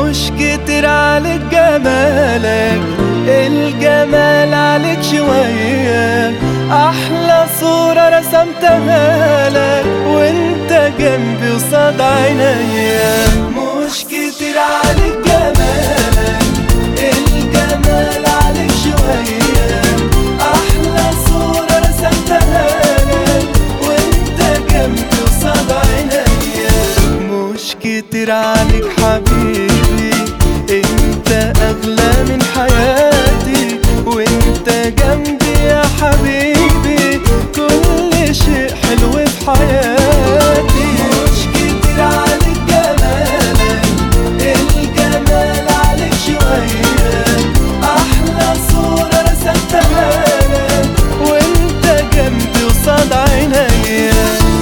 مش كتير عليك جمالك الجمال عليك شوية أحلى صورة رسمتها لك وانت جنبي قصاد عينيا مش كتير عليك جمالك الجمال عليك شوية أحلى صورة رسمتها لك وانت جنبي قصاد عينيا مش كتير عليك حبيبي انت اغلى من حياتي وانت جنبي يا حبيبي كل شيء حلو في حياتي مش كتير عليك جمالك الجمال عليك شوية احلى صورة رسمتها لك وانت جنبي قصاد عينيا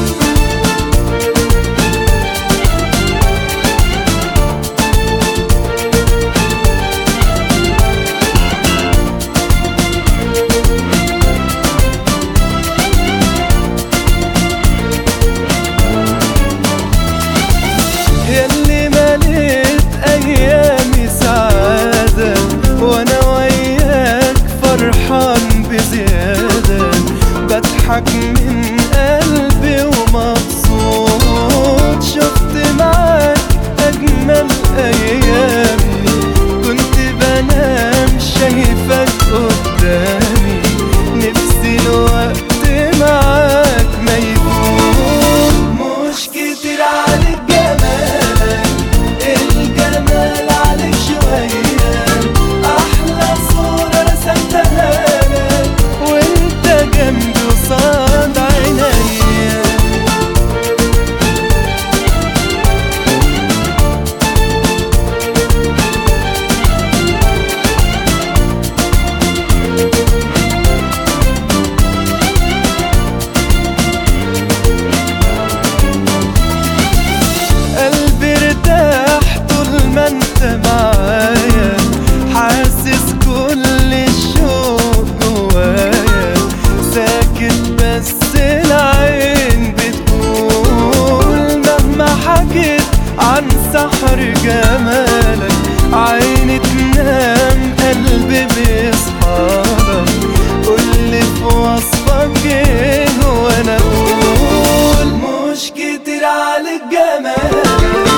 ياللي مليت ايامي سعادة وانا وياك فرحان بزيادة بضحك من قلبي ومبسوط شفت معاك اجمل ايامي كنت بنام شايفك قدامي نفسي الوقت معاك ما يفوت مش كتير عليك جمالك الجمال عليك شوية أحلى صورة رسمتها لك وانت جنبي قصاد عينيا قلبي ارتاح طول ما انت معايا حاسس كل الشوق جوايا ساكت بس العين بتقول مهما حكيت عن سحر جمالك عيني تنام قلبي بيصحالك قولي في وصفك ايه وانا اقول مش كتير عليك جمالك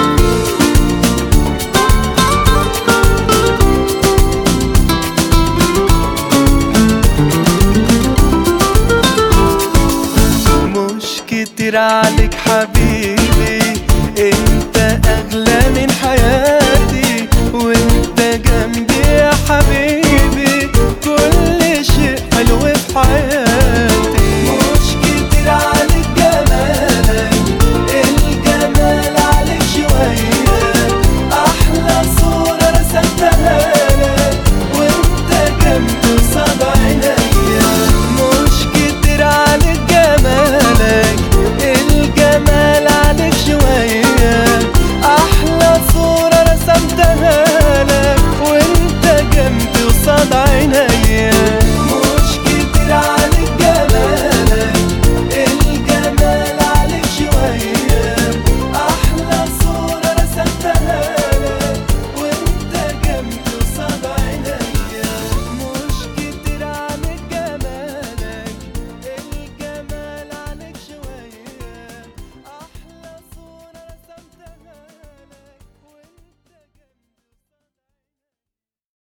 مش كتير عليك حبيبي انت اغلى من حياتي وانت جنبي يا حبيبي كل شيء حلو في حياتي مش كتير عليك جمالك الجمال عليك شوية احلى صورة رسمتها لك وانت جنبي قصاد عينيا مش كتير عليك جمالك الجمال عليك شوية أحلى صورة رسمتها لك وانت جنبي قصاد عينيا